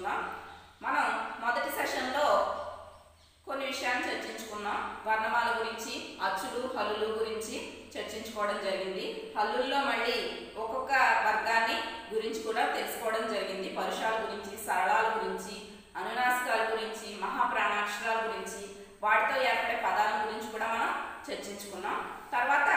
చర్చించుకుందాం మనం మొదటి సెషన్లో కొన్ని విషయాలు చర్చించుకున్నాం వర్ణమాల గురించి అచ్చులు హల్లులు గురించి చర్చించుకోవడం జరిగింది హల్లుల్లో మళ్ళీ ఒక్కొక్క వర్గాన్ని గురించి కూడా తెలుసుకోవడం జరిగింది పరుషాల గురించి సరళాల గురించి అనునాసికాల గురించి మహాప్రాణాక్షరాల గురించి వాటితో ఏర్పడే పదాల గురించి కూడా మనం చర్చించుకున్నాం తర్వాత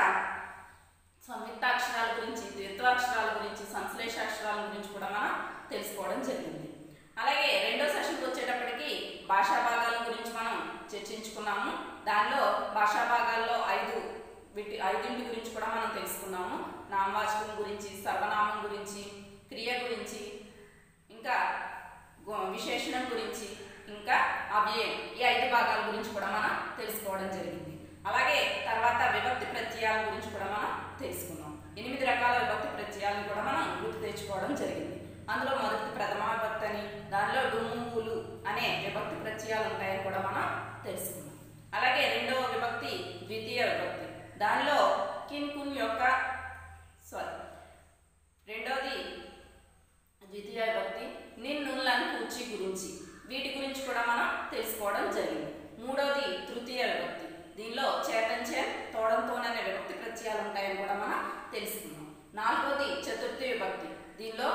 సంయుక్తాక్షరాల గురించి ద్విత్వాక్షరాల గురించి సంశ్లేషాక్షరాల గురించి కూడా మనం తెలుసుకోవడం జరిగింది అలాగే రెండో సెషన్కి వచ్చేటప్పటికి భాషా భాగాల గురించి మనం చర్చించుకున్నాము దానిలో భాషా భాగాల్లో ఐదు వీటి ఐదింటి గురించి కూడా మనం తెలుసుకున్నాము నామవాచకం గురించి సర్వనామం గురించి క్రియ గురించి ఇంకా గు- విశేషణం గురించి ఇంకా అవ్యయం ఈ ఐదు భాగాల గురించి కూడా మనం తెలుసుకోవడం జరిగింది అలాగే తర్వాత విభక్తి ప్రత్యయాల గురించి కూడా మనం తెలుసుకున్నాం ఎనిమిది రకాల విభక్తి ప్రత్యయాలను కూడా మనం గుర్తు తెచ్చుకోవడం జరిగింది అందులో మొదటి ప్రథమ విభక్తి అని దానిలో డుమ్ములు అనే విభక్తి ప్రత్యయాలు ఉంటాయని కూడా మనం తెలుసుకున్నాం అలాగే రెండవ విభక్తి ద్వితీయ విభక్తి దానిలో కిన్ కున్ యొక్క సారీ రెండవది ద్వితీయ విభక్తి నిన్నులను కూర్చి గురించి వీటి గురించి కూడా మనం తెలుసుకోవడం జరిగింది మూడవది తృతీయ విభక్తి దీనిలో చేతంచే తోడంతోననే విభక్తి ప్రత్యయాలు ఉంటాయని కూడా మనం తెలుసుకున్నాం నాలుగవది చతుర్థి విభక్తి దీనిలో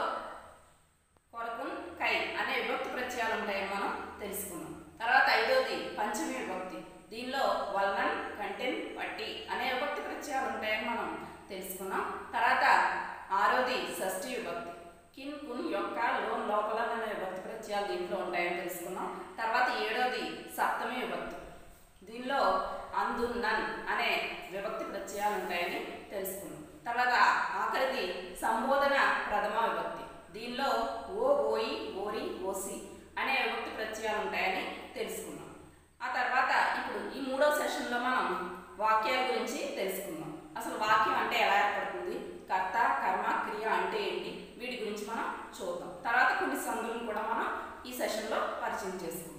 కొరకున్ కై అనే విభక్తి ప్రత్యయాలు ఉంటాయని మనం తెలుసుకున్నాం తర్వాత ఐదవది పంచమి విభక్తి దీనిలో వల్నన్ కంటెన్ పట్టి అనే విభక్తి ప్రత్యయాలు ఉంటాయని మనం తెలుసుకున్నాం తర్వాత ఆరోది షష్ఠి విభక్తి కిన్ కున్ యొక్క లోన్ లోపల అనే విభక్తి ప్రత్యయాలు దీంట్లో ఉంటాయని తెలుసుకున్నాం తర్వాత ఏడోది సప్తమి విభక్తి దీనిలో అందు నన్ అనే విభక్తి ప్రత్యయాలు ఉంటాయని తెలుసుకున్నాం తర్వాత ఆఖరిది సంబోధన ప్రథమ విభక్తి దీనిలో ఓ ఓయి ఓరి ఓసి అనే విభక్తి ప్రత్యయాలు ఉంటాయని తెలుసుకున్నాం ఆ తర్వాత ఇప్పుడు ఈ మూడో సెషన్లో మనం వాక్యాల గురించి తెలుసుకుందాం అసలు వాక్యం అంటే ఎలా ఏర్పడుతుంది కర్త కర్మ క్రియ అంటే ఏంటి వీటి గురించి మనం చూద్దాం తర్వాత కొన్ని సందులను కూడా మనం ఈ సెషన్లో పరిచయం చేసుకుందాం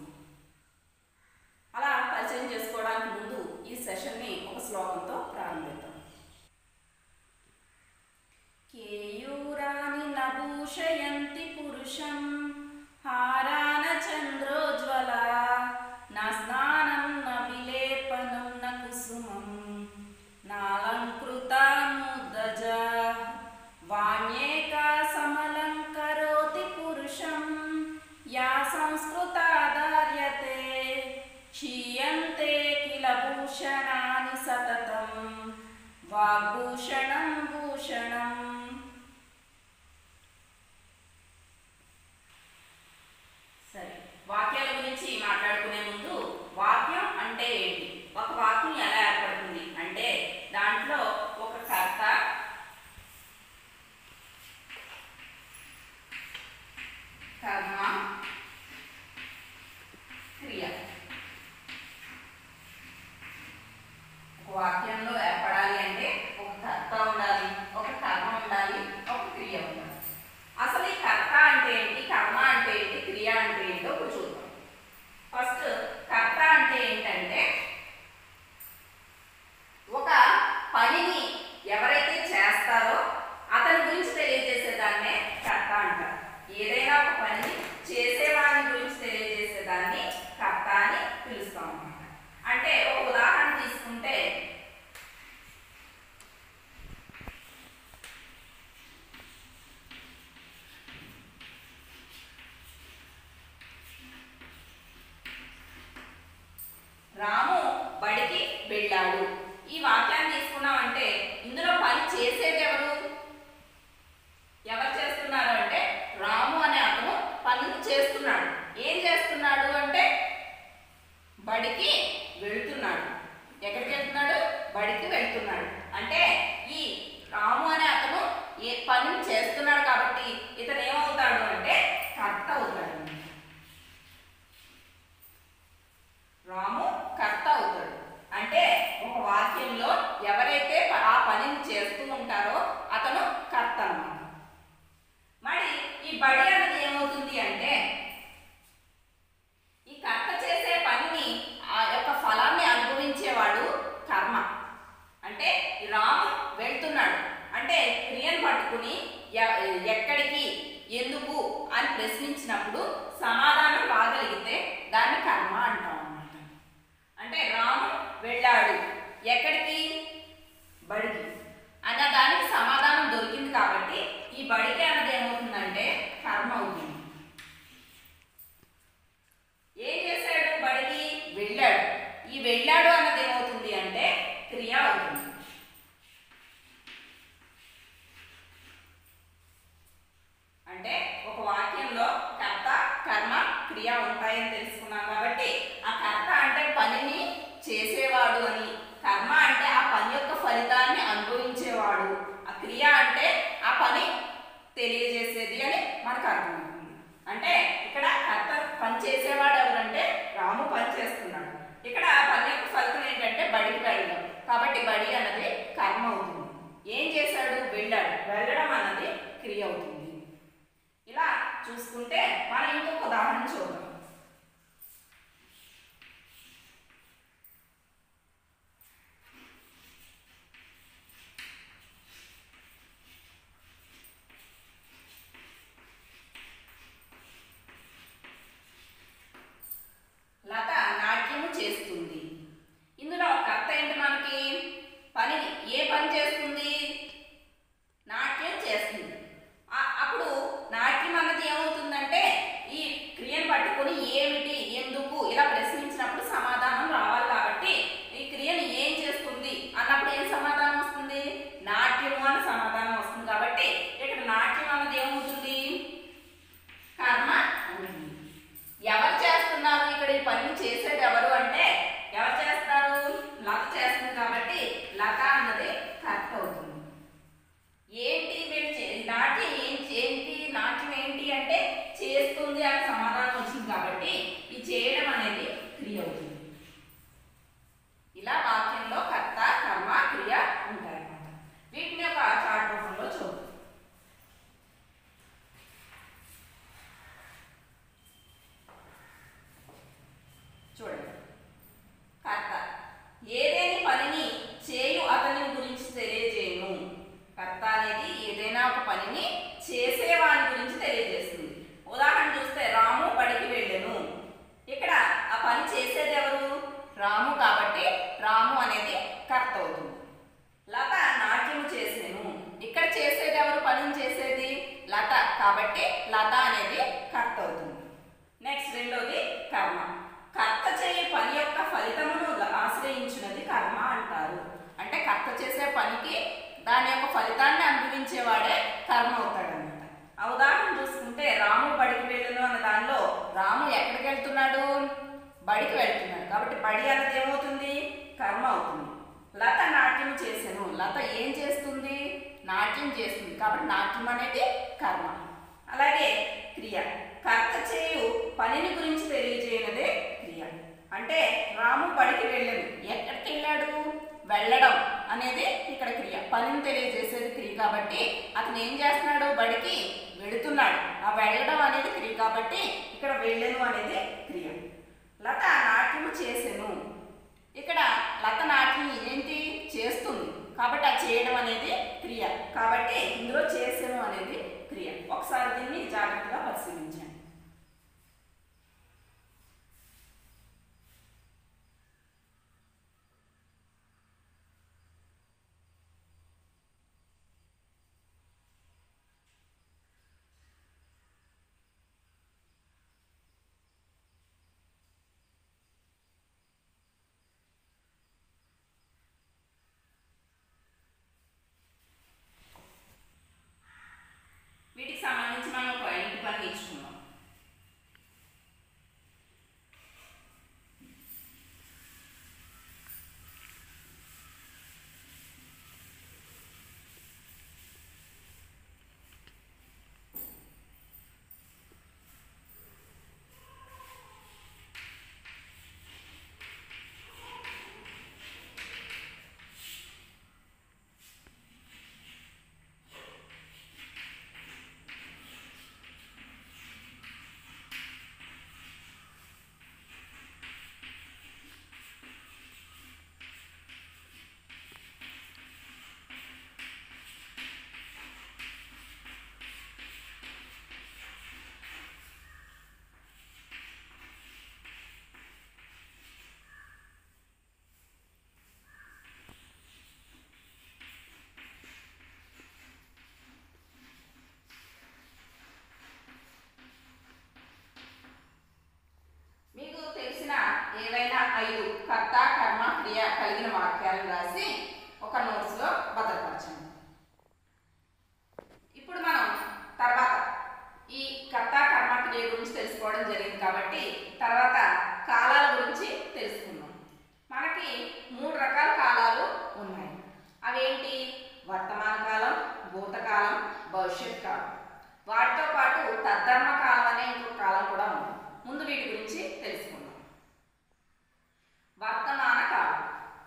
అలా పరిచయం చేసుకోవడానికి ముందు ఈ సెషన్ని ఒక శ్లోకంతో ప్రారంభిద్దాం కేయూరాని నభూషయంతి పురుషం హారాన చంద్రోజ్వల నా స్నానం న విలేపనం న కుసుమం నాలంకృతానుదజ వాణ్యేకా సమలంకరోతి పురుషం యా సంస్కృతాదార్యతే క్షీయంతే కిల భూషణాని సతతం వాగ్భూషణం భూషణం సరే వాక్యాల గురించి మాట్లాడుకునే ముందు వాక్యం అంటే ఏంటి ఒక వాక్యం ఎలా ఏర్పడుతుంది అంటే దాంట్లో ఒక కర్త కర్మ క్రియ ఒక వాక్యంలో ఏర్పడాలి అంటే ఒక కర్త ఉండాలి ఒక కర్మ ఉండాలి ఒక క్రియ ఉండాలి అసలు ఈ కర్త అంటే ఏంటి కర్మ అంటే ఏంటి క్రియ అంటే ఏంటో ఇప్పుడు చూద్దాం ఫస్ట్ కర్త అంటే ఏంటంటే ఒక పనిని ఎవరైతే చేస్తారో అతని గురించి తెలియజేసేదాన్నే కర్త అంటారు ఏదైనా ఒక పనిని చేసేవాని గురించి తెలియజేసేదాన్ని కర్త అని పిలుస్తాం అన్నమాట అంటే ఒక ఉదాహరణ తీసుకుంటే రాము బడికి వెళ్ళాడు ఈ వాక్యాన్ని తీసుకున్నామంటే ఇందులో పని చేసేది ఎవరు ఎవరు చేస్తున్నారు అంటే రాము అనే అతను పనులు చేస్తున్నాడు ఏం చేస్తున్నాడు అంటే బడికి వెళ్తున్నాడు ఎక్కడికి వెళ్తున్నాడు బడికి వెళ్తున్నాడు అంటే ఈ రాము అనే అతను ఏ పని చేస్తున్నాడు కాబట్టి ఇతను ఏమవుతాడు అంటే కర్త అవుతాడు రాము కర్త అవుతాడు అంటే ఒక వాక్యంలో ఎవరైతే ప- ఆ పనిని చేస్తూ ఉంటారో అతను కర్త అన్నమాట మరి ఈ బడి అనేది ఏమవుతుంది అంటే ఈ కర్త చేసే పనిని ఆ యొక్క ఫలాన్ని అనుభవించేవాడు కర్మ అంటే ఈ రాము వెళ్తున్నాడు అంటే క్రియను పట్టుకుని ఎ- ఎక్కడికి ఎందుకు అని ప్రశ్నించినప్పుడు సమాధానం రాగలిగితే దాన్ని కర్మ అంటాం అన్నమాట అంటే రాము వెళ్ళాడు ఎక్కడికి బడికి అన్న దానికి సమాధానం దొరికింది కాబట్టి ఈ బడికి అన్నది ఏమవుతుందంటే కర్మ అవుతుంది ఏం చేశాడు బడికి వెళ్ళాడు ఈ వెళ్ళాడు అన్నది ఏమవుతుంది అంటే క్రియ అవుతుంది అంటే ఒక వాక్యంలో కర్త కర్మ క్రియ ఉంటాయని తెలుసుకున్నాం కాబట్టి ఆ కర్త అంటే పనిని చేసేవాడు అని కర్మ అంటే ఆ పని యొక్క ఫలితాన్ని అనుభవించేవాడు ఆ క్రియ అంటే ఆ పని తెలియజేసేది అని మనకు అర్థమవుతుంది అంటే ఇక్కడ కర్త పని చేసేవాడు ఎవరంటే రాము పని చేస్తున్నాడు ఇక్కడ పని యొక్క ఫలితం ఏంటంటే బడికి వెళ్ళడం కాబట్టి బడి అన్నది కర్మ అవుతుంది ఏం చేశాడు వెళ్ళాడు వెళ్ళడం అన్నది క్రియ అవుతుంది ఇలా చూసుకుంటే మనం ఇంకొక ఉదాహరణ చూద్దాం లత నాట్యము చేస్తుంది ఇందులో కర్త ఏంటి మనకి పని ఏ పని చేస్తుంది నాట్యం చేస్తుంది ఆ- అప్పుడు నాట్యం అన్నది ఏమవుతుందంటే ఈ క్రియను పట్టుకొని ఏమిటి ఎందుకు ఇలా ప్రశ్నించినప్పుడు సమాధానం రావాలి కాబట్టి ఈ క్రియను ఏం చేస్తుంది అన్నప్పుడు ఏం సమాధానం వస్తుంది నాట్యము అని సమాధానం వస్తుంది కాబట్టి ఇక్కడ నాట్యం అన్నది ఏమవుతుంది కర్మ అవుతుంది ఎవరు చేస్తున్నారు ఇక్కడ ఈ పని చేసేది ఎవరు అంటే ఎవరు చేస్తారు లత చేస్తుంది కాబట్టి లత అన్నది కర్త అవుతుంది ఏంటి వీళ్ళు చే- నాట్యం ఏం ఏంటి నాట్యం ఏంటి అంటే చేస్తుంది అని సమాధానం వచ్చింది కాబట్టి ఈ చేయడం అనేది క్రియ అవుతుంది ఇలా వాక్యంలో కర్త కర్మ క్రియ ఉంటాయన్నమాట వీటిని ఒక చార్ట్ రూపంలో చూద్దాం చూడండి కర్త ఏదేని పనిని చేయు అతని గురించి తెలియజేయను కర్త అనేది ఏదైనా ఒక పనిని చేసేవాని గురించి తెలియజేస్తుంది ఉదాహరణ చూస్తే రాము బడికి వెళ్ళెను ఇక్కడ ఆ పని చేసేది ఎవరు రాము కాబట్టి రాము అనేది కర్త అవుతుంది లత నాట్యము చేసేను ఇక్కడ చేసేది ఎవరు పనిని చేసేది లత కాబట్టి లత అనేది కర్త అవుతుంది నెక్స్ట్ రెండోది కర్మ కర్త చేయ పని యొక్క ఫలితమును ఆశ్రయించినది కర్మ అంటారు అంటే కర్త చేసే పనికి దాని యొక్క ఫలితాన్ని అనుభవించేవాడే కర్మ అవుతాడనమాట ఆ ఉదాహరణ చూసుకుంటే రాము బడికి వెళ్ళను అన్న దానిలో రాము ఎక్కడికి వెళ్తున్నాడు బడికి వెళ్తున్నాడు కాబట్టి బడి అన్నది ఏమవుతుంది కర్మ అవుతుంది లత నాట్యం చేసాను లత ఏం చేస్తుంది నాట్యం చేస్తుంది కాబట్టి నాట్యం అనేది కర్మ అలాగే క్రియ కర్త చేయు పనిని గురించి తెలియజేయనదే క్రియ అంటే రాము బడికి వెళ్ళాడు ఎక్కడికి వెళ్ళాడు వెళ్ళడం అనేది ఇక్కడ క్రియ పనిని తెలియజేసేది క్రియ కాబట్టి అతను ఏం చేస్తున్నాడు బడికి వెళుతున్నాడు ఆ వెళ్ళడం అనేది క్రియ కాబట్టి ఇక్కడ వెళ్ళను అనేది క్రియ లత నాట్యము చేసెను ఇక్కడ లత నాట్యం ఏంటి చేస్తుంది కాబట్టి ఆ చేయడం అనేది క్రియ కాబట్టి ఇందులో చేసెను అనేది క్రియ ఒకసారి దీన్ని జాగ్రత్తగా పరిశీలించండి వీటికి వాటితో పాటు తద్ధర్మ కాలం అనే ఇంకొక కాలం కూడా ఉంది ముందు వీటి గురించి తెలుసుకుందాం వర్తమాన కాలం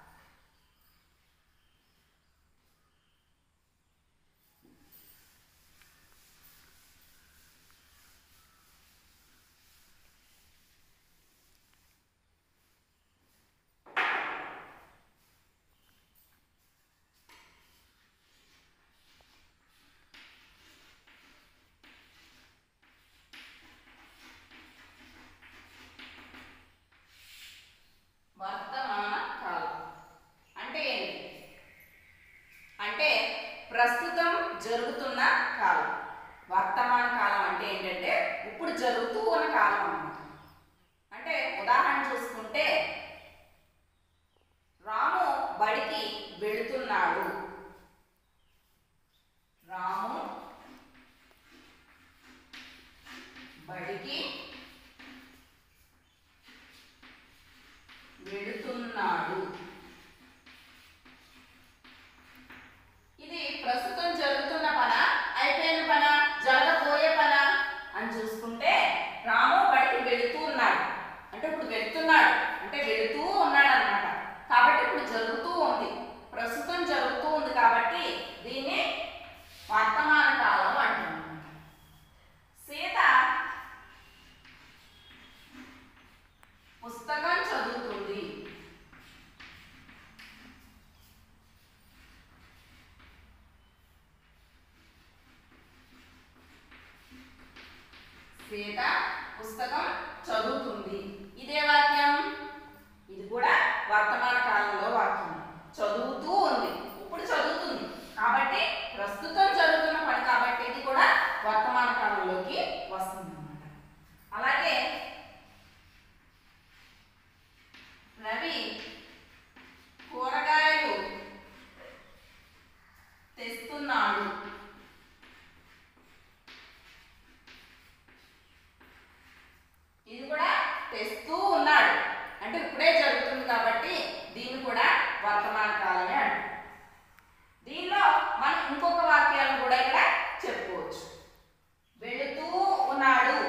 వర్తమాన కాలం అంటే ఏంటి అంటే ప్రస్తుతం జరుగుతున్న కాలం వర్తమాన కాలం అంటే ఏంటంటే ఇప్పుడు జరుగుతూ ఉన్న కాలం అన్నమాట అంటే ఉదాహరణ చూసుకుంటే రాము బడికి వెళుతున్నాడు రాము బడికి వెళుతున్నాడు ఇది ప్రస్తుతం జరుగుతున్న పన అయిపోయిన పన జరగబోయే పన అని చూసుకుంటే రాము బడికి వెళుతూ ఉన్నాడు అంటే ఇప్పుడు వెళుతున్నాడు అంటే వెళుతూ ఉన్నాడు అనమాట కాబట్టి ఇప్పుడు జరుగుతూ ఉంది ప్రస్తుతం జరుగుతూ ఉంది కాబట్టి దీన్ని వర్తమాన కాలం అంటున్నాం సీత పుస్తకం చదువుతుంది శ్వేత పుస్తకం చదువుతుంది ఇదే వాక్యం ఇది కూడా వర్తమాన కాలంలో వాక్యం చదువుతూ ఉంది ఇప్పుడు చదువుతుంది కాబట్టి ప్రస్తుతం జరుగుతున్న పని కాబట్టి ఇది కూడా వర్తమాన కాలంలోకి వస్తుంది అన్నమాట అలాగే రవి కూరగాయలు తెస్తున్నాడు ఇది కూడా తెస్తూ ఉన్నాడు అంటే ఇప్పుడే జరుగుతుంది కాబట్టి దీన్ని కూడా వర్తమాన కాలమే అంటారు దీనిలో మనం ఇంకొక వాక్యాలను కూడా ఇక్కడ చెప్పుకోవచ్చు వెళుతూ ఉన్నాడు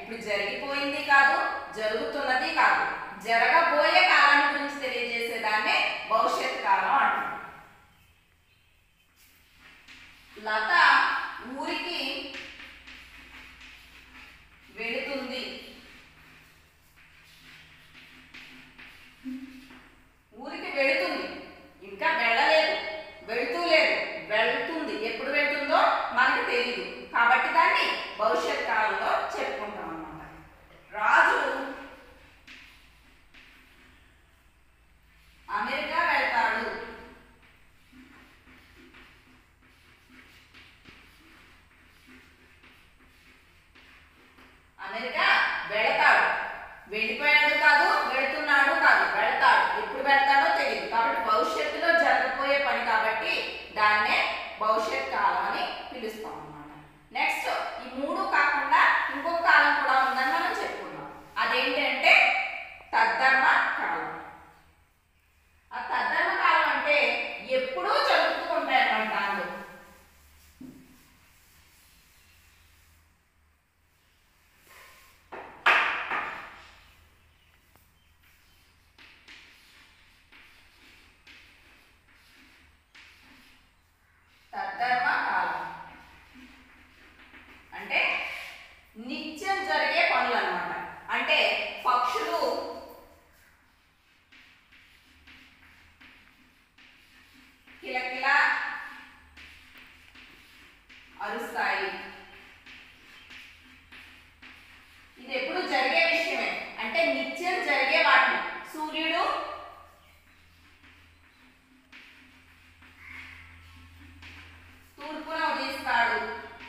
ఇప్పుడు జరిగిపోయింది కాదు జరుగుతున్నది కాదు జరగబోయే కాలాన్ని గురించి తెలియజేసేదాన్నే భవిష్యత్ కాలం అంటాం లత ఊరికి వెళుతుంది ఊరికి వెళుతుంది ఇంకా వెళ్ళలేదు వెళుతూ లేదు వెళ్తుంది ఎప్పుడు వెళ్తుందో మనకు తెలియదు కాబట్టి దాన్ని భవిష్యత్ కాలంలో చెప్పుకుంటాం అన్నమాట రాజు అమెరికా వెళ్తాడు అమెరికా వెళతాడు వెళ్ళిపోయాడు కాదు వెళుతున్నాడు కాదు వెళతాడు ఎప్పుడు వెళ్తాడో తెలియదు కాబట్టి భవిష్యత్తులో జరగబోయే పని కాబట్టి దాన్నే భవిష్యత్ కాలం అని పిలుస్తాం అన్నమాట నెక్స్ట్ ఈ మూడు కాకుండా ఇంకొక కాలం కూడా ఉందని మనం చెప్పుకున్నాం అదేంటంటే తద్ధర్మ కాలం ఆ తద్ధర్మ కాలం అంటే ఎప్పుడూ జరుగుతూ ఉంటాయి అన్నమాట దానిలో తద్ధర్మ కాలం అంటే నిత్యం జరిగే పనులు అన్నమాట అంటే పక్షులు కిలకిల అరుస్తాయి ఇది ఎప్పుడు జరిగే విషయమే అంటే నిత్యం జరిగే వాటిని సూర్యుడు తూర్పున ఉదయిస్తాడు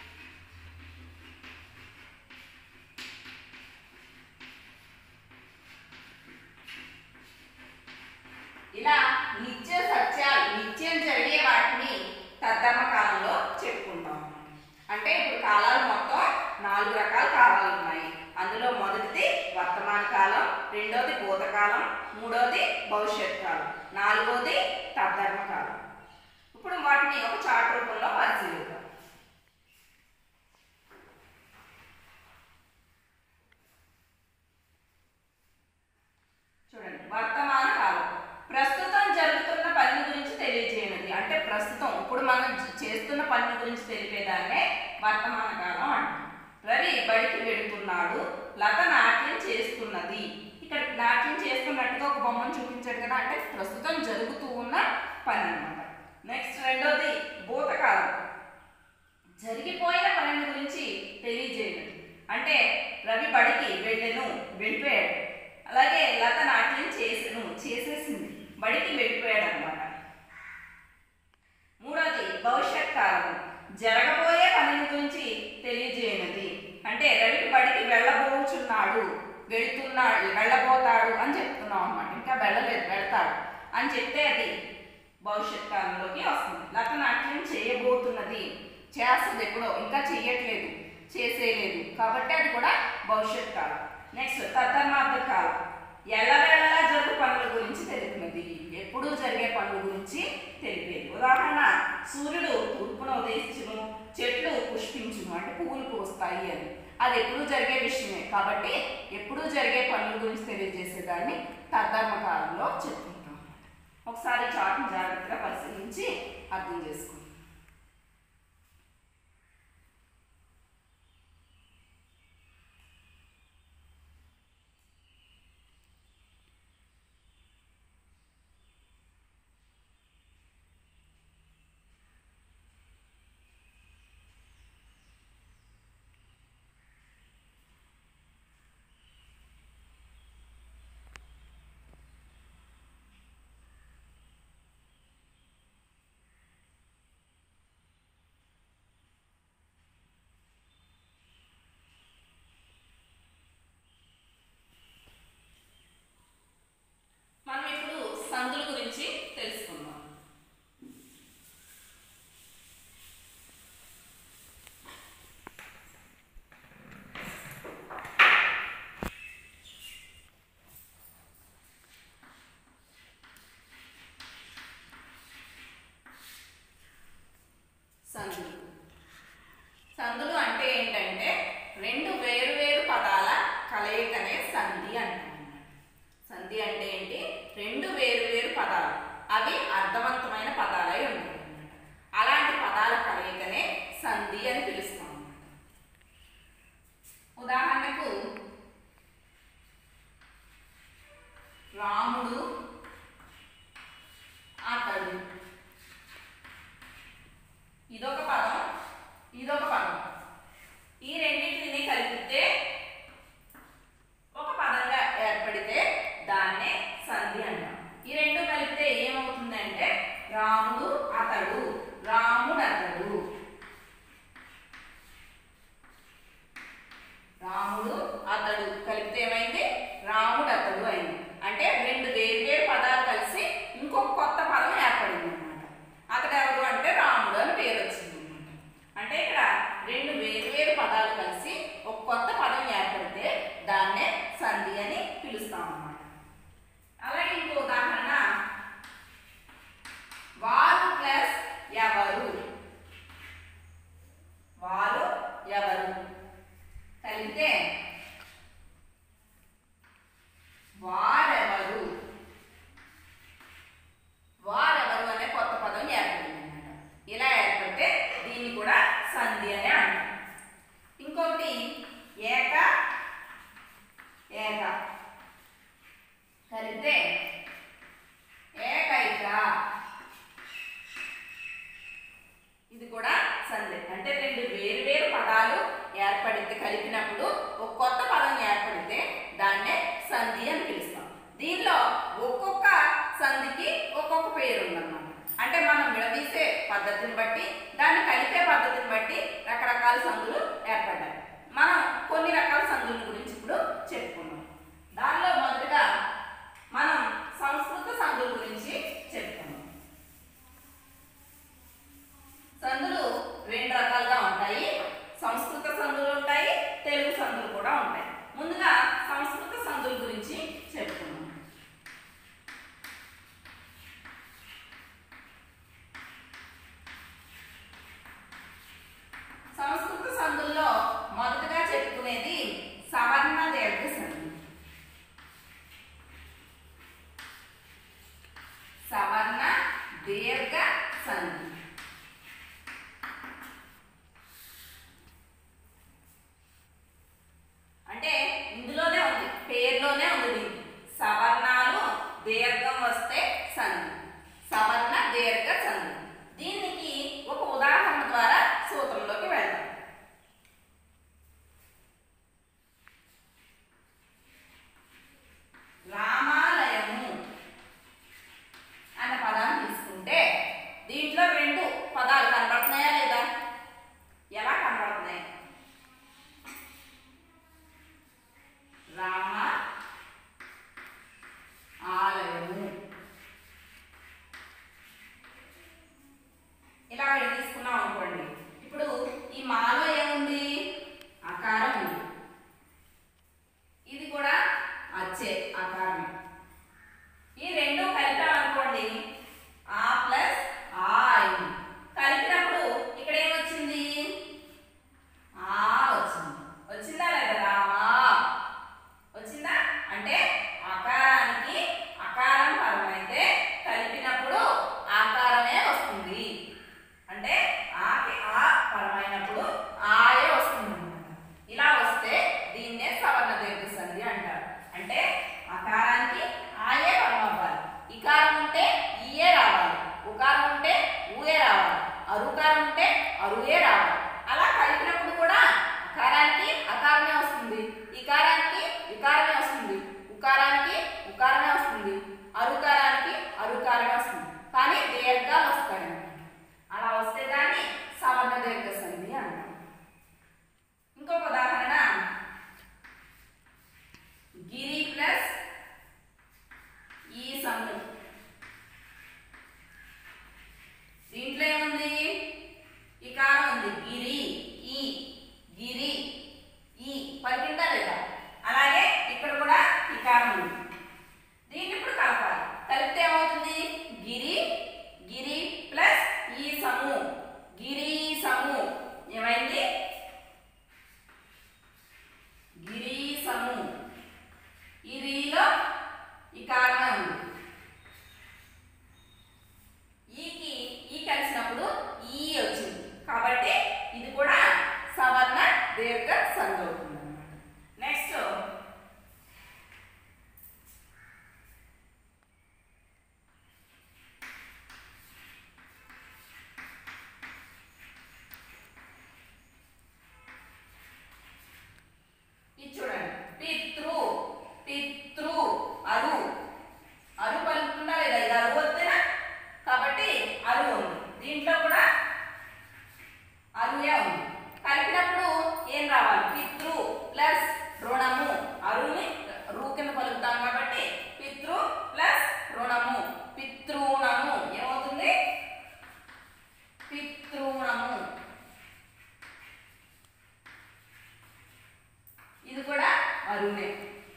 ఇలా నిత్య సత్యాలు నిత్యం జరిగే వాటిని తద్ధర్మ కాలంలో చెప్పుకుంటాం అంటే ఇప్పుడు కాలాలు మొత్తం నాలుగు రకాల కాలాలు ఉన్నాయి అందులో మొదటిది వర్తమాన కాలం రెండోది భూతకాలం మూడోది భవిష్యత్ కాలం నాలుగోది తద్ధర్మ కాలం ఇప్పుడు వాటిని ఒక చార్ట్ రూపంలో పరిశీలిద్దాం చూడండి వర్తమాన కాలం ప్రస్తుతం జరుగుతున్న పని గురించి తెలియజేయనది అంటే ప్రస్తుతం ఇప్పుడు మనం జ- చేస్తున్న పని గురించి తెలిపేదాన్నే వర్తమాన కాలం అంటాం రవి బడికి వెళుతున్నాడు లత నాట్యం చేస్తున్నది ఇక్కడ నాట్యం చేస్తున్నట్టుగా ఒక బొమ్మను చూపించాడు కదా అంటే ప్రస్తుతం జరుగుతూ ఉన్న పని అన్నమాట నెక్స్ట్ రెండోది భూతకాలం జరిగిపోయిన పని గురించి తెలియజేయడం అంటే రవి బడికి వెళ్ళెను వెళ్ళిపోయాడు అలాగే లత నాట్యం చేసెను చేసేసింది బడికి వెళ్ళిపోయాడు అనమాట మూడోది భవిష్యత్ కాలం జరగబోయే పని గురించి తెలియజేయనది అంటే రవి బడికి వెళ్ళబోచున్నాడు వెళుతున్నాడు వెళ్ళబోతాడు అని చెప్తున్నాం అనమాట ఇంకా వెళ్ళలేదు వెళ్తాడు అని చెప్తే అది భవిష్యత్ కాలంలోకి వస్తుంది లత నాట్యం చేయబోతున్నది చేస్తుంది ఎప్పుడో ఇంకా చెయ్యట్లేదు చేసేయలేదు కాబట్టి అది కూడా భవిష్యత్ కాలం నెక్స్ట్ తత్తర్మార్థ కాలం ఎల్లవేళలా జరుగు పనుల గురించి తెలిపినది ఎప్పుడూ జరిగే పనుల గురించి తెలిపేది ఉదాహరణ సూర్యుడు తూర్పున ఉదయించును చెట్లు పుష్పించును అంటే పువ్వులు పూస్తాయి అని అది ఎప్పుడూ జరిగే విషయమే కాబట్టి ఎప్పుడూ జరిగే పనుల గురించి తెలియజేసేదాన్ని తద్ధర్మ కాలంలో చెప్పుకుంటాం ఒకసారి చాట్ని జాగ్రత్తగా పరిశీలించి అర్థం చేసుకోండి అతడు కలిపితే ఏమైంది రాముడు అతడు అయింది అంటే రెండు వేర్వేరు పదాలు కలిసి ఇంకొక కొత్త పదం ఏర్పడింది అనమాట అతడు ఎవరు అంటే రాముడు అని పేరు వచ్చింది అనమాట అంటే ఇక్కడ రెండు వేర్వేరు పదాలు కలిసి ఒక కొత్త పదం ఏర్పడితే దాన్నే సంధి అని పిలుస్తాం అన్నమాట అలాగే ఇంకో ఉదాహరణ వారు ప్లస్ ఎవరు వారు ఎవరు కలిపితే వారెవరు అరునే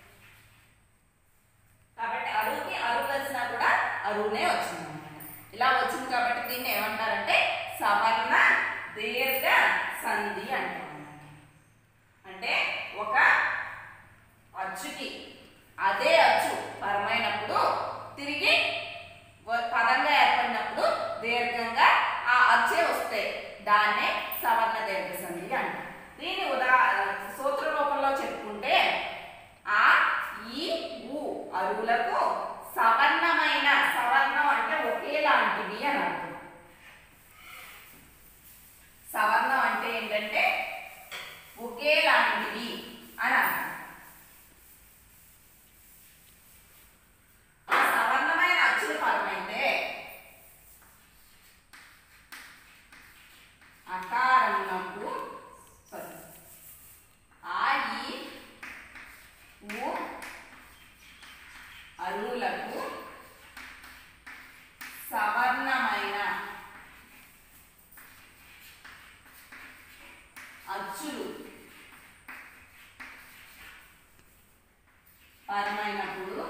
కాబట్టి అరువుకి అరువు కలిసినా కూడా అరువునే వచ్చింది అన్నమాట ఇలా వచ్చింది కాబట్టి దీన్ని ఏమంటారంటే సవర్ణ దీర్ఘ సంధి అంటారు అన్నమాట అంటే ఒక అచ్చుకి అదే అచ్చు పరమైనప్పుడు తిరిగి వ- పదంగా ఏర్పడినప్పుడు దీర్ఘంగా ఆ అచ్చే వస్తాయి దాన్నే సవర్ణ దీర్ఘ సంధి అంటారు దీని ఉదా సూత్ర రూపంలో చెప్పుకుంటే ఆ ఈ ఊ అరువులకు సవర్ణమైన సవర్ణం అంటే ఒకేలాంటివి అని అర్థం సవర్ణం అంటే ఏంటంటే ఒకేలాంటివి అని అర్థం ఆ సవర్ణమైన అచ్చుల పదమైతే అకారమునకు సారీ ఆ ఈ ఊ అరువులకు సవర్ణమైన అచ్చులు పరమైనప్పుడు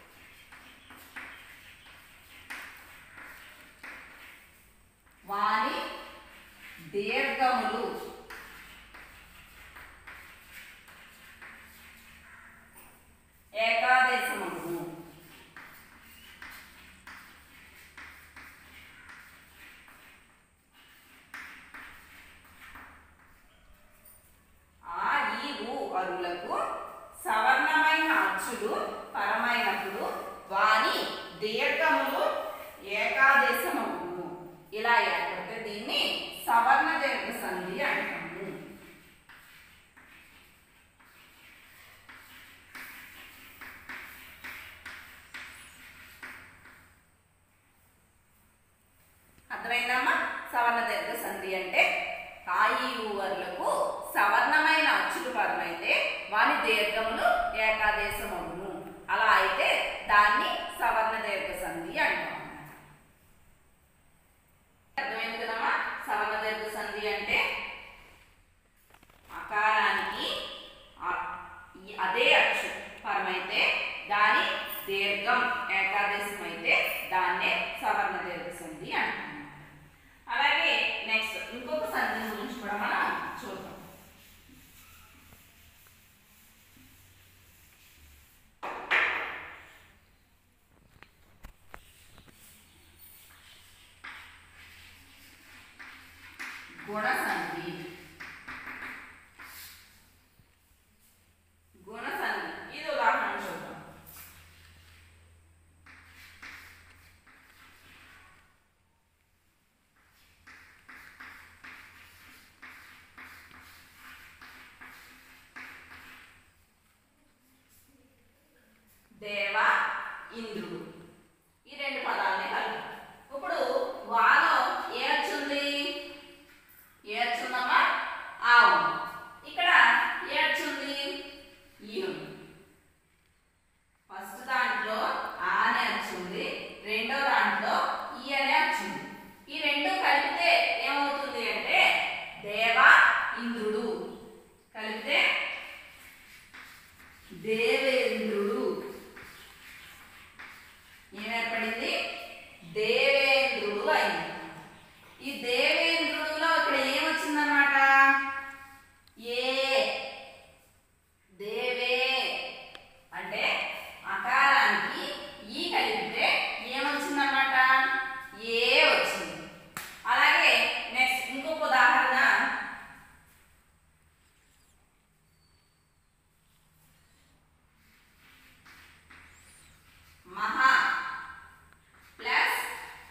వాని దీర్ఘములు ఏకాదేశములు ఆ ఈ ఊ అరులకు సవర్ణమైన అచ్చులు పరమైనప్పుడు వాని దీర్ఘములు ఏకాదేశమవును ఇలా ఏర్పడితే దీన్ని సవర్ణ దీర్ఘ సంధి అంటాము అర్థమైందమ్మా సవర్ణ దీర్ఘ సంధి అంటే కాయివర్లకు సవర్ణమైన అచ్చులు పరమైతే వాని దీర్ఘములు ఏకాదేశమవును అలా అయితే దాన్ని సవర్ణ దీర్ఘ సంధి అంటాం అర్థమైంది కదమ్మా సవర్ణ దీర్ఘ సంధి అంటే అకారానికి ఆ- ఈ అదే అచ్చు పరమైతే దాని దీర్ఘం ఏకాదేశం అయితే దాన్నే సవర్ణ దీర్ఘ సంధి అంటాం అలాగే నెక్స్ట్ ఇంకొక సంధి గురించి కూడా మనం చూద్దాం గుణ సంధి గుణ సంధి ఇది ఉదాహరణ చూద్దాం దేవ ఇంద్రుడు ఈ రెండు పదాలని కలిపి ఇప్పుడు వాలో ఏ వచ్చింది ఏ వచ్చిందమ్మా ఆ ఉంది ఇక్కడ ఏ వచ్చింది ఈ ఉంది ఫస్ట్ దాంట్లో ఆ అనే వచ్చింది రెండో దాంట్లో ఈ అనే వచ్చింది ఈ రెండు కలిపితే ఏమవుతుంది అంటే దేవ ఇంద్రుడు కలిపితే దేవేంద్రుడు ఏమేర్పడింది దేవేంద్రుడు అయింది ఈ దేవేంద్రుడులో ఇక్కడ ఏమొచ్చిందన్నమాట ఏ దేవే అంటే అకారానికి ఈ కలిపితే ఏమొచ్చిందన్నమాట ఏ వచ్చింది అలాగే నెక్స్ట్ ఇంకొక ఉదాహరణ మహా ప్లస్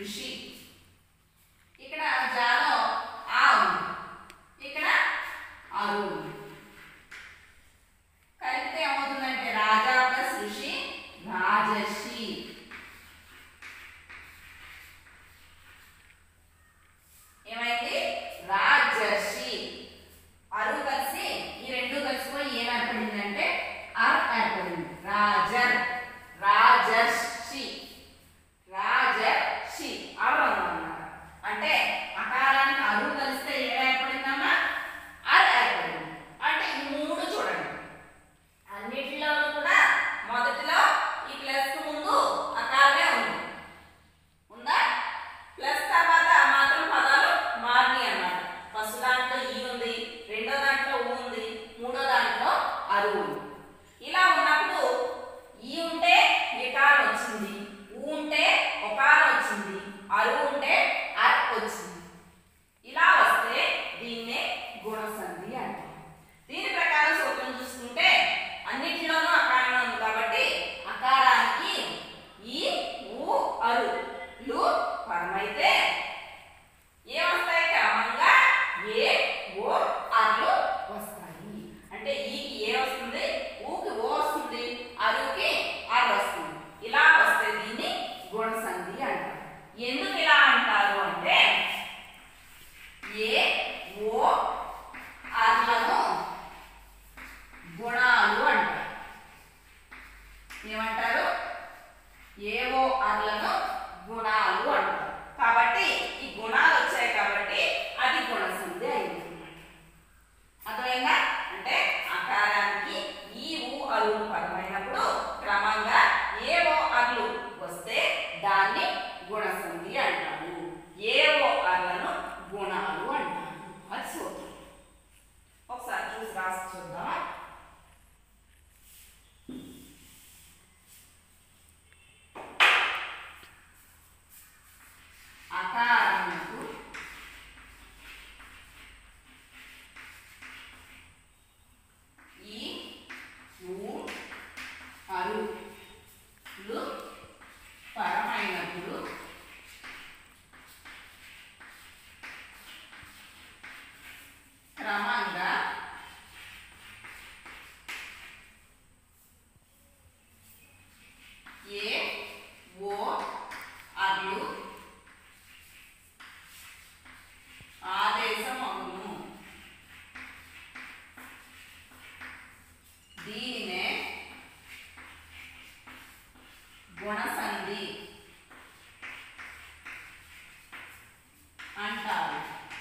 ఋషి ఇక్కడ జాలో ఆ ఉంది ఇక్కడ అరు ఉంది కలిపితే ఏమవుతుందంటే రాజా ప్లస్ ఋషి రాజర్షి ఏమైంది రాజర్షి అరు కలిసి ఈ రెండు కలిసిపోయి ఏం ఏర్పడిందంటే అర్ ఏర్పడింది రాజర్ రాజర్షి రాజర్షి అర్ అన్నమాట అంటే అకారానికి అరు కలిస్తే ఏం ఏర్పడిందమ్మా అర్ ఏర్పడింది అంటే ఈ మూడు చూడండి అన్నిటిలో కూడా మొదటిలో ఈ ప్లస్ ముందు అకారమే ఉంది ఉందా ప్లస్ తర్వాత మాత్రం పదాలు మారినాయి అన్నమాట ఫస్ట్ దాంట్లో ఈ ఉంది రెండో దాంట్లో ఊ ఉంది మూడో దాంట్లో అరు ఉంది ఇలా ఉన్నప్పుడు ఈ ఉంటే ఇకారం వచ్చింది ఊ ఉంటే ఒకారం వచ్చింది అరు ఉంటే అర్ వచ్చింది ఇలా వస్తే దీన్నే గుణసంధి అంటారు దీని ప్రకారం సూత్రం చూసుకుంటే అన్నిటిలోనూ అకారం ఉంది కాబట్టి అకారానికి ఈ ఊ అరు లు పరమైతే ఏమొస్తాయి క్రమంగా ఏ ఓ అర్లు వస్తాయి అంటే ఈకి ఏ వస్తుంది ఊకి ఓ వస్తుంది అరుకి అర్ వస్తుంది ఇలా వస్తే దీన్ని గుణసంధి అంటారు ఎందుకు ఇలా అంటారు అంటే ఏ ఓ అర్లను గుణాలు అంటారు ఏమంటారు ఏవో అర్లను గుణాలు అంటారు కాబట్టి ఈ గుణాలు వచ్చాయి కాబట్టి అది గుణసంధి అయింది అర్థమైందా అంటే అకారానికి ఈ ఊ అలు పరమైనప్పుడు క్రమంగా ఏవో అర్లు వస్తే దాన్ని గుణసంధి అంటారు ఏవో అర్లను గుణాలు అంటారు అది సూత్రం ఒకసారి చూసి రాసి చూద్దామా అకారమునకు ఈ ఊ అరు లు పరమైనప్పుడు క్రమంగా ఏ ఓ అర్లు ఆదేశమగును దీనినే గుణసంధి అంటారు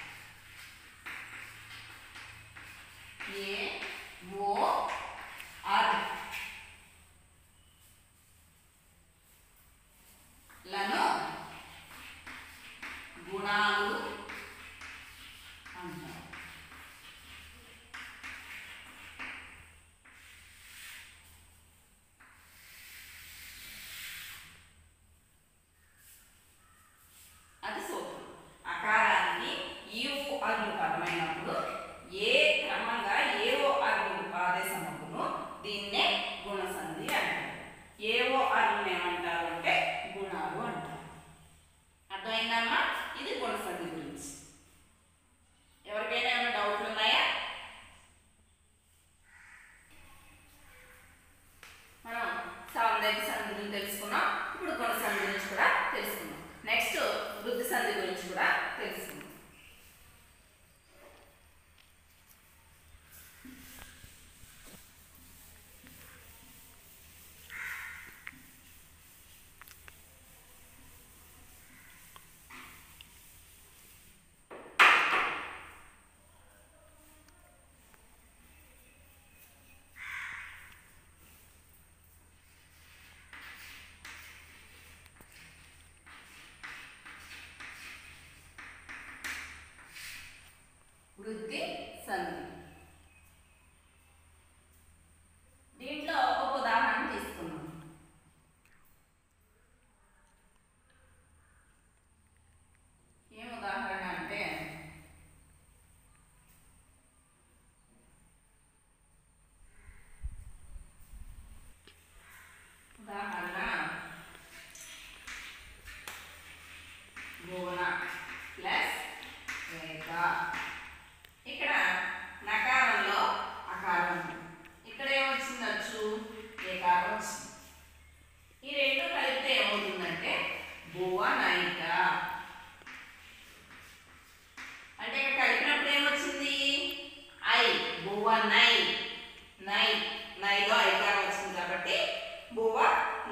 ఏ ఓ అర్ లను గుణాలు అంటారు అది సూత్రం అకారానికి ఈవు అగ్ని పదమైనప్పుడు ఏ క్రమంగా ఏవో అగ్ని ఆదేశమగును దీన్నే గుణసంధి అంటారు ఏవో అగ్ని ఏమంటారు అంటే గుణాలు అంటారు అర్థమైందమ్మా ఇది గుణసంధి గురించి ఎవరికైనా ఏమైనా డౌట్లు ఉన్నాయా మనం సౌందర్య సంధి గురించి తెలుసుకున్నాం ఇప్పుడు గుణ సంధి గురించి కూడా తెలుసుకున్నాం నెక్స్ట్ వృద్ధి సంధి గురించి కూడా తెలుసుకున్నాం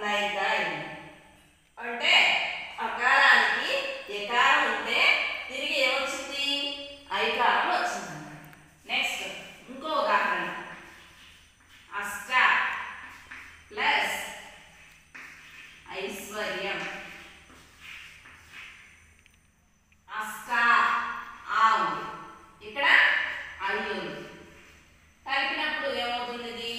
నైక అయింది అంటే అకారానికి ఎకారం ఉంటే తిరిగి ఏమొచ్చింది ఐకారం వచ్చింది నెక్స్ట్ ఇంకో ఉదాహరణ అష్ట ప్లస్ ఐశ్వర్యం అష్ట ఆ ఉంది ఇక్కడ ఐ ఉంది కలిపినప్పుడు ఏమవుతుంది ఇది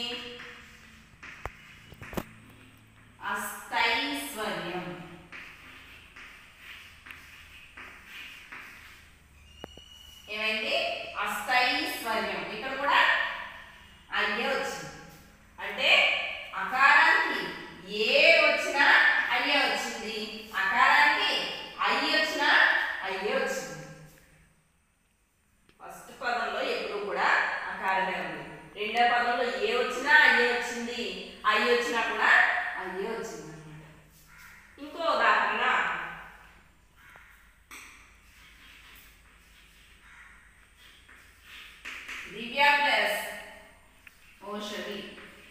అష్టైశ్వర్యం ఏమైంది అష్టైశ్వర్యం ఇక్కడ కూడా అయ్యే వచ్చింది అంటే అకారానికి ఏ వచ్చినా అయ్యే వచ్చింది అకారానికి అయ్యి వచ్చినా అయ్యే వచ్చింది ఫస్ట్ పదంలో ఎప్పుడు కూడా అకారమే ఉంది రెండో పదంలో ఏ వచ్చినా అయ్యే వచ్చింది అయ్యి వచ్చినా కూడా అయ్యే వచ్చింది అనమాట ఇంకో ఉదాహరణ దివ్య ప్లస్ ఓషధి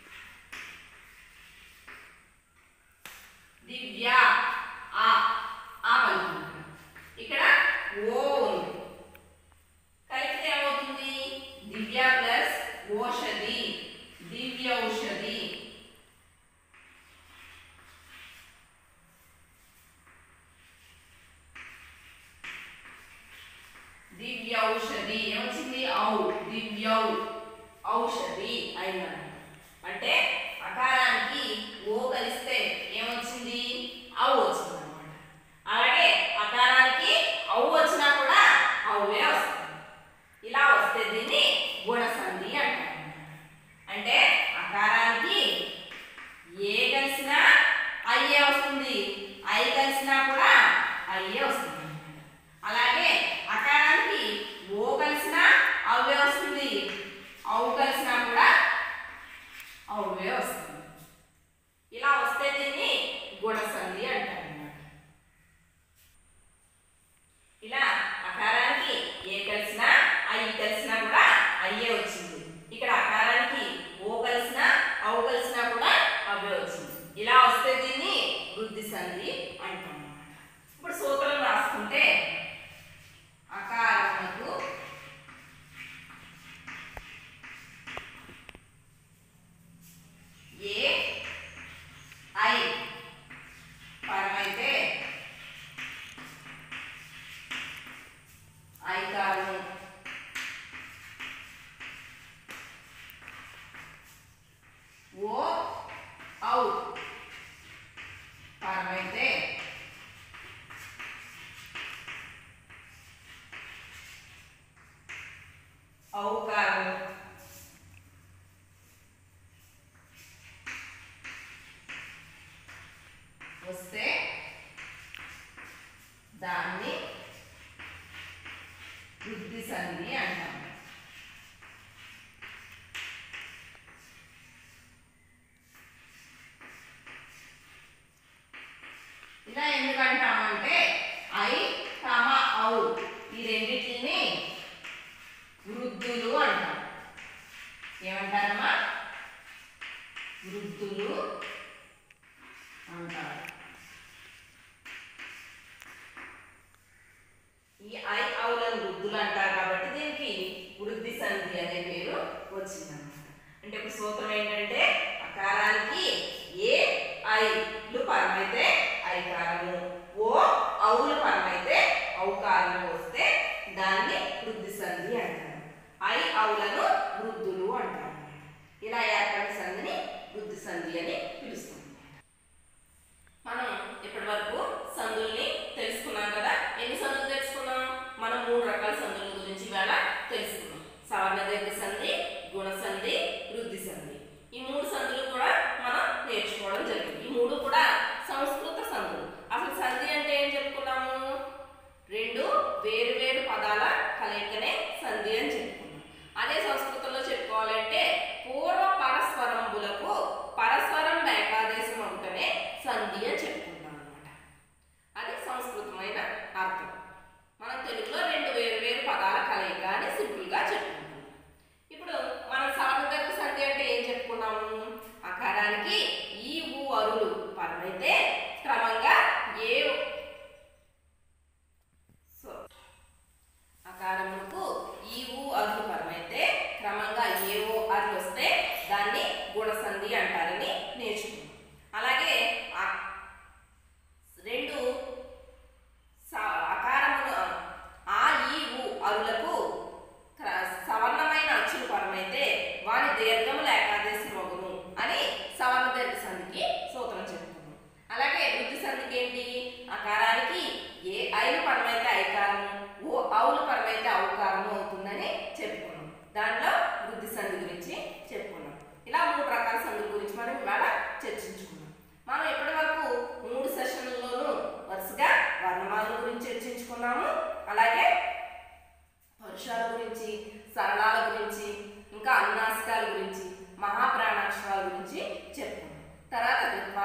దివ్య ఆ ఆ పలుకుతుంది ఇక్కడ ఓ ఉంది కలిపితే ఏమవుతుంది దివ్య ప్లస్ ఓషధి దివ్య ఔషధి దివ్య ఔషధి ఏమొచ్చింది ఔ దివ్యౌ ఔషధి అయిందన్నమాట అంటే అకారానికి ఓ కలిస్తే ఏమొచ్చింది ఔ వచ్చింది అనమాట అలాగే అకారానికి ఔ వచ్చినా కూడా ఔవే వస్తుంది ఇలా వస్తే దీన్ని గుణసంధి అంటారు అంటే అకారానికి ఏ కలిసినా అయ్యే వస్తుంది ఐ కలిసినా కూడా అయ్యే వస్తుంది అన్నమాట. అలాగే అకారానికి ఓ కలిసినా అవే వస్తుంది అవు కలిసినా కూడా అవే వస్తుంది ఇలా వస్తే దీన్ని గుణసంధి అంటారు అన్నమాట ఇలా అకారానికి ఏ కలిసినా అయ్యి కలిసినా కూడా అయ్యే వచ్చింది ఇక్కడ అకారానికి ఓ కలిసినా అవు కలిసినా కూడా అవే వచ్చింది ఇలా వస్తే దీన్ని వృద్ధి సంధి అంటాం అన్నమాట ఇప్పుడు సూత్రం రాసుకుంటే అకారములకు ఏ ఐ పరమైతే ఐకారము ఓ ఔ పరమైతే ఔకారము వస్తే దాన్ని వృద్ధి సంధి అంటాం ఇలా ఎందుకు అంటామంటే ఐ కామ ఔ ఈ రెండింటిని వృద్ధులు అంటాం ఏమంటారమ్మా వృద్ధులు అంటారు ఈ ఐ ఔలను వృద్ధులు అంటారు కాబట్టి దీనికి వృద్ధి సంధి అనే పేరు వచ్చిందన్నమాట అంటే ఇప్పుడు సూత్రం ఏంటంటే అకారానికి ఏ ఐలు పరమైతే ఐకారము ఓ ఔలు పరమైతే ఔకారము వస్తే దాన్ని వృద్ధి సంధి అంటారు ఐ ఔలను వృద్ధులు అంటారు ఇలా ఏర్పడిన సంధిని వృద్ధి సంధి అని పిలుస్తాం మనం ఇప్పటి వరకు సందుల్ని తెలుసుకున్నాం కదా ఎన్ని సందులు తెలుసుకున్నాం మనం మూడు రకాల సందుల గురించి ఇవాళ తెలుసుకున్నాం సవర్ణ దీర్ఘ సంధి గుణ సంధి వృద్ధి సంధి ఈ మూడు సందులు కూడా మనం నేర్చుకోవడం జరిగింది ఈ మూడు కూడా సంస్కృత సందులు అసలు సంధి అంటే ఏం చెప్పుకున్నాము రెండు వేరు వేరు పదాల కలయికనే సంధి అని చెప్పుకున్నాం అదే సంస్కృతంలో చెప్పుకోవాలంటే పూర్వ పరస్వరంబులకు పరస్వరం ఏకాదేశం ఉంటేనే సంధి అని చెప్పుకుంటాం అనమాట అది సంస్కృతమైన అర్థం మనం తెలుగులో రెండు వేరు వేరు పదాల కలయిక అని సింపుల్గా చెప్పుకుంటాం ఇప్పుడు మనం సార్వత్రిక సంధి అంటే ఏం చెప్పుకున్నాము అకారానికి ఈ ఊ అరులు పరమ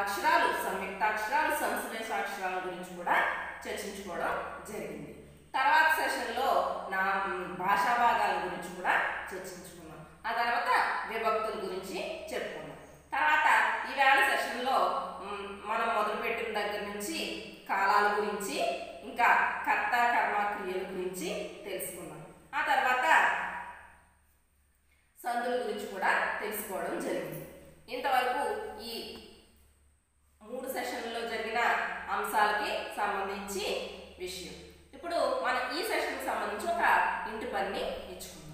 అక్షరాలు సంయుక్తాక్షరాలు సంశ్లేషాక్షరాల గురించి కూడా చర్చించుకోవడం జరిగింది తర్వాత సెషన్లో నా మ్, భాషా భాగాల గురించి కూడా చర్చించుకున్నాం ఆ తర్వాత విభక్తుల గురించి చెప్పుకున్నాం తర్వాత ఈవేళ సెషన్లో మ్, మనం మొదలుపెట్టిన దగ్గర నుంచి కాలాల గురించి ఇంకా కర్త కర్మ క్రియల గురించి తెలుసుకున్నాం ఆ తర్వాత సందుల గురించి కూడా తెలుసుకోవడం జరిగింది ఇంతవరకు ఈ మూడు సెషన్లలో జరిగిన అంశాలకి సంబంధించి విషయం ఇప్పుడు మనం ఈ సెషన్కి సంబంధించి ఒక ఇంటి పనిని ఇచ్చుకుందాం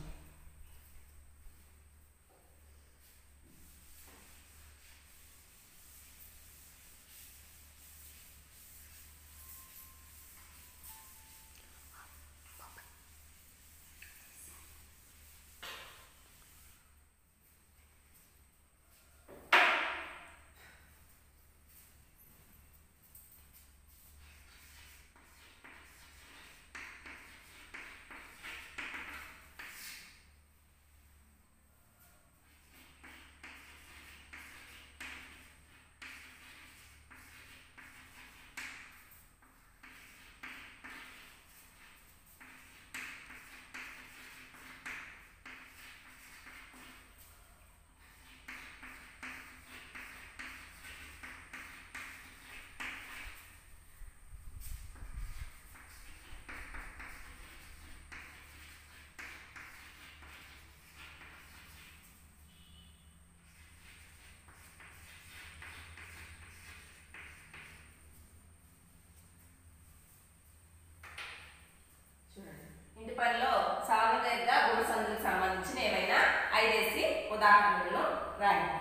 చూడండి ఇంటి పనిలో సాధారణంగా గుణ సందులకు సంబంధించిన ఏమైనా ఐదేసి ఉదాహరణలు రాయండి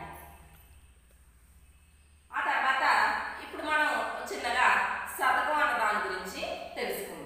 ఆ తర్వాత ఇప్పుడు మనం చిన్నగా శతకం అన్న దాని గురించి తెలుసుకుందాం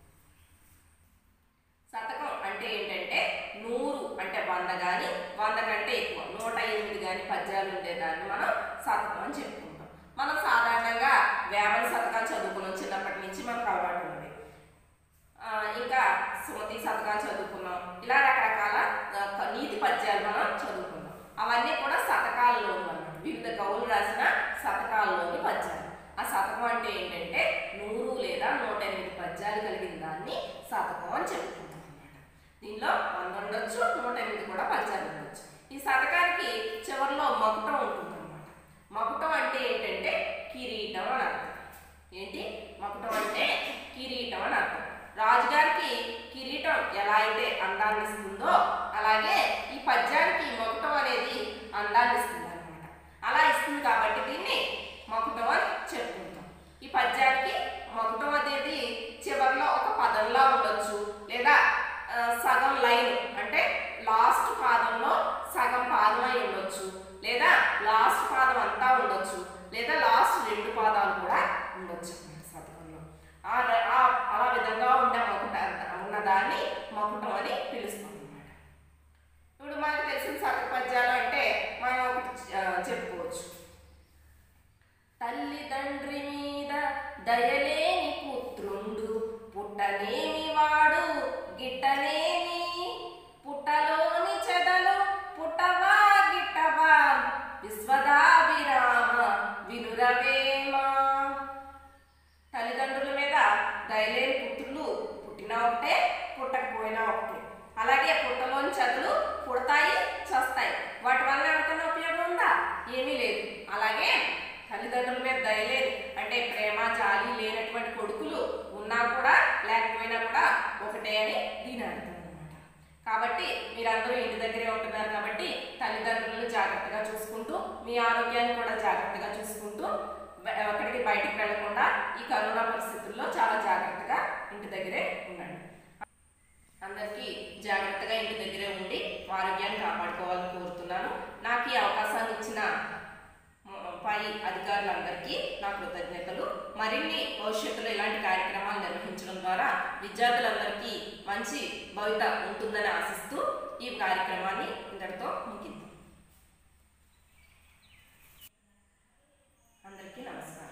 శతకం అంటే ఏంటంటే నూరు అంటే వంద కానీ వంద కంటే ఎక్కువ నూట ఎనిమిది కానీ పద్యాలు ఉండేదాన్ని మనం శతకం అని చెప్పుకుంటాం మనం సాధారణంగా వేమన శతకాలు చదువుకున్నాం చిన్నప్పటి నుంచి మనకు అలవాటు ఉంది ఆ, ఇంకా సుమతి శతకాలు చదువుకున్నాం ఇలా రకరకాల ఆ, క- నీతి పద్యాలు మనం చదువుకున్నాం అవన్నీ కూడా శతకాలలో అన్నమాట వివిధ కవులు రాసిన శతకాలలోని పద్యాలు ఆ శతకం అంటే ఏంటంటే నూరు లేదా నూట ఎనిమిది పద్యాలు కలిగిన దాన్ని శతకం అని చెప్పుకుంటాం అన్నమాట దీనిలో వంద ఉండొచ్చు నూట ఎనిమిది కూడా పద్యాలు ఉండొచ్చు ఈ శతకానికి చివరిలో మకుటం ఉంటుంది అనమాట మకుటం అంటే ఏంటంటే కిరీటం అని అర్థం ఏంటి మకుటం అంటే కిరీటం అని అర్థం రాజుగారికి కిరీటం ఎలా అయితే అందాన్ని ఇస్తుందో అలాగే ఈ పద్యానికి మకుటం అనేది అందాన్ని ఇస్తుంది అనమాట అలా ఇస్తుంది కాబట్టి దీన్ని మకుటం అని చెప్పుకుంటాం ఈ పద్యానికి మకుటం అనేది చివరిలో ఒక పదంలా ఉండొచ్చు లేదా ఆ, సగం లైన్ అంటే లాస్ట్ పాదంలో సగం పాదం అయి ఉండొచ్చు లేదా లాస్ట్ పాదం అంతా ఉండొచ్చు లేదా లాస్ట్ రెండు పాదాలు కూడా ఉండొచ్చు అన్నమాట శతకంలో ఆ ర- ఆ- అలా విధంగా ఉండే మకుట ఉన్నదాన్ని మకుటం అని పిలుస్తాం అన్నమాట ఇప్పుడు మనకు తెలిసిన శతక పద్యాలు అంటే మనం ఒకటి ఆ, చెప్పుకోవచ్చు తల్లిదండ్రి మీద దయలేని పుత్రుండు పుట్టనేమి వాడు గిట్టనేమి పుట్టలోని చెదలు పుట్టవా గిట్టవా విశ్వదాభిరామ వినురవేమా తల్లిదండ్రుల మీద దయలేని పుత్రులు పుట్టినా ఒకటే పుట్టకపోయినా ఒకటే అలాగే పుట్టలోని చదులు పుడతాయి చస్తాయి వాటి వల్ల ఎవరికైనా ఉపయోగం ఉందా ఏమీ లేదు అలాగే తల్లిదండ్రుల మీద దయలేదు అంటే ప్రేమ జాలి లేనటువంటి కొడుకులు ఉన్నా కూడా లేకపోయినా కూడా ఒకటే అని దీని అర్థం అనమాట కాబట్టి మీరందరూ ఇంటి దగ్గరే ఉంటున్నారు కాబట్టి తల్లిదండ్రులను జాగ్రత్తగా చూసుకుంటూ మీ ఆరోగ్యాన్ని కూడా జాగ్రత్తగా చూసుకుంటూ బ- ఎక్కడికి బయటికి వెళ్లకుండా ఈ కరోనా పరిస్థితుల్లో చాలా జాగ్రత్తగా ఇంటి దగ్గరే ఉండండి అందరికీ జాగ్రత్తగా ఇంటి దగ్గరే ఉండి ఆరోగ్యాన్ని కాపాడుకోవాలని కోరుతున్నాను నాకు ఈ అవకాశాన్ని ఇచ్చిన మ- పై అధికారులందరికీ నా కృతజ్ఞతలు మరిన్ని భవిష్యత్తులో ఇలాంటి కార్యక్రమాలు నిర్వహించడం ద్వారా విద్యార్థులందరికీ మంచి భవిత ఉంటుందని ఆశిస్తూ ఈ కార్యక్రమాన్ని ఇంతటితో ముగిద్దాం అందరికీ నమస్కారం